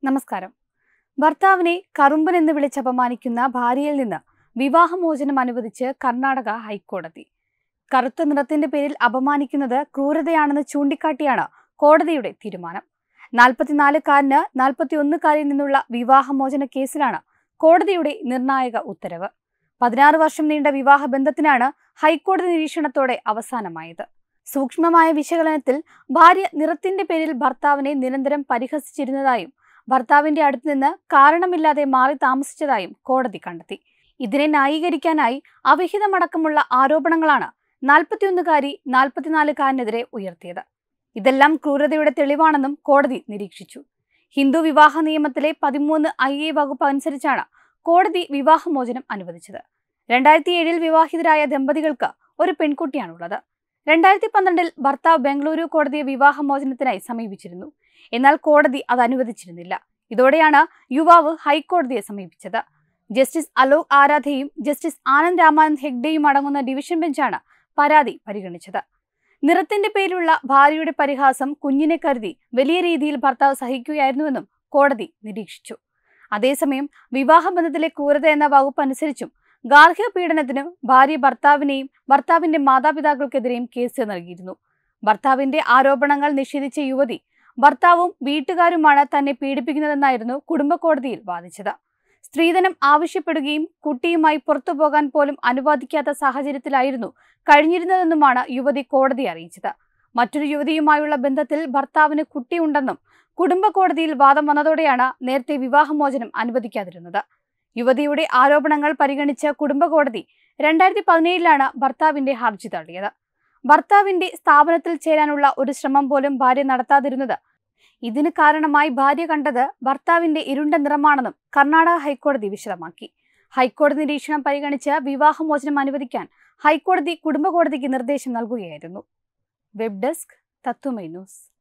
നമസ്കാരം ഭർത്താവിനെ കറുമ്പൻ എന്ന് വിളിച്ച് അപമാനിക്കുന്ന ഭാര്യയിൽ നിന്ന് വിവാഹമോചനം അനുവദിച്ച് കർണാടക ഹൈക്കോടതി കറുത്ത നിറത്തിന്റെ പേരിൽ അപമാനിക്കുന്നത് ക്രൂരതയാണെന്ന് ചൂണ്ടിക്കാട്ടിയാണ് കോടതിയുടെ തീരുമാനം നാൽപ്പത്തിനാലുകാരന് നാൽപ്പത്തിയൊന്നുകാരിൽ നിന്നുള്ള വിവാഹമോചന കേസിലാണ് കോടതിയുടെ നിർണായക ഉത്തരവ് പതിനാറ് വർഷം നീണ്ട വിവാഹ ബന്ധത്തിനാണ് ഹൈക്കോടതി നിരീക്ഷണത്തോടെ അവസാനമായത് സൂക്ഷ്മമായ വിശകലനത്തിൽ ഭാര്യ നിറത്തിന്റെ പേരിൽ ഭർത്താവിനെ നിരന്തരം പരിഹസിച്ചിരുന്നതായും ഭർത്താവിന്റെ അടുത്ത് നിന്ന് കാരണമില്ലാതെ മാറി താമസിച്ചതായും കോടതി കണ്ടെത്തി ഇതിനെ ന്യായീകരിക്കാനായി അവിഹിതമടക്കമുള്ള ആരോപണങ്ങളാണ് നാൽപ്പത്തിയൊന്നുകാരി നാൽപ്പത്തിനാലുകാരനെതിരെ ഉയർത്തിയത് ഇതെല്ലാം ക്രൂരതയുടെ തെളിവാണെന്നും കോടതി നിരീക്ഷിച്ചു ഹിന്ദു വിവാഹ നിയമത്തിലെ പതിമൂന്ന് ഐ എ വകുപ്പ് അനുസരിച്ചാണ് കോടതി വിവാഹമോചനം അനുവദിച്ചത് രണ്ടായിരത്തി ഏഴിൽ വിവാഹിതരായ ദമ്പതികൾക്ക് ഒരു പെൺകുട്ടിയാണുള്ളത് രണ്ടായിരത്തി പന്ത്രണ്ടിൽ ഭർത്താവ് ബംഗളൂരു കോടതിയെ വിവാഹമോചനത്തിനായി സമീപിച്ചിരുന്നു എന്നാൽ കോടതി അത് അനുവദിച്ചിരുന്നില്ല ഇതോടെയാണ് യുവാവ് ഹൈക്കോടതിയെ സമീപിച്ചത് ജസ്റ്റിസ് അലോക് ആരാധയും ജസ്റ്റിസ് ആനന്ദ് രാമാനന്ദ് ഹെഗ്ഡെയും അടങ്ങുന്ന ഡിവിഷൻ ബെഞ്ചാണ് പരാതി പരിഗണിച്ചത് നിറത്തിന്റെ പേരിലുള്ള ഭാര്യയുടെ പരിഹാസം കുഞ്ഞിനെ കരുതി വലിയ രീതിയിൽ ഭർത്താവ് സഹിക്കുകയായിരുന്നുവെന്നും കോടതി നിരീക്ഷിച്ചു അതേസമയം വിവാഹബന്ധത്തിലെ ക്രൂരത എന്ന വകുപ്പ് അനുസരിച്ചും ഗാർഹിക പീഡനത്തിന് ഭാര്യ ഭർത്താവിനെയും ഭർത്താവിന്റെ മാതാപിതാക്കൾക്കെതിരെയും കേസ് നൽകിയിരുന്നു ഭർത്താവിന്റെ ആരോപണങ്ങൾ നിഷേധിച്ച യുവതി ഭർത്താവും വീട്ടുകാരുമാണ് തന്നെ പീഡിപ്പിക്കുന്നതെന്നായിരുന്നു കുടുംബ കോടതിയിൽ വാദിച്ചത് സ്ത്രീധനം ആവശ്യപ്പെടുകയും കുട്ടിയുമായി പുറത്തു പോകാൻ പോലും അനുവദിക്കാത്ത സാഹചര്യത്തിലായിരുന്നു കഴിഞ്ഞിരുന്നതെന്നുമാണ് യുവതി കോടതിയെ അറിയിച്ചത് മറ്റൊരു യുവതിയുമായുള്ള ബന്ധത്തിൽ ഭർത്താവിന് കുട്ടിയുണ്ടെന്നും കുടുംബ കോടതിയിൽ വാദം വന്നതോടെയാണ് നേരത്തെ വിവാഹമോചനം അനുവദിക്കാതിരുന്നത് യുവതിയുടെ ആരോപണങ്ങൾ പരിഗണിച്ച കുടുംബ കോടതി രണ്ടായിരത്തി പതിനേഴിലാണ് ഭർത്താവിന്റെ ഹർജി തള്ളിയത് ഭർത്താവിന്റെ സ്ഥാപനത്തിൽ ചേരാനുള്ള ഒരു ശ്രമം പോലും ഭാര്യ നടത്താതിരുന്നത് ഇതിന് കാരണമായി ഭാര്യ കണ്ടത് ഭർത്താവിന്റെ ഇരുണ്ട നിറമാണെന്നും കർണാടക ഹൈക്കോടതി വിശദമാക്കി ഹൈക്കോടതി നിരീക്ഷണം പരിഗണിച്ച് വിവാഹമോചനം അനുവദിക്കാൻ ഹൈക്കോടതി കുടുംബ കോടതിക്ക് നിർദ്ദേശം നൽകുകയായിരുന്നു വെബ് ഡെസ്ക് തത്വമൈ ന്യൂസ്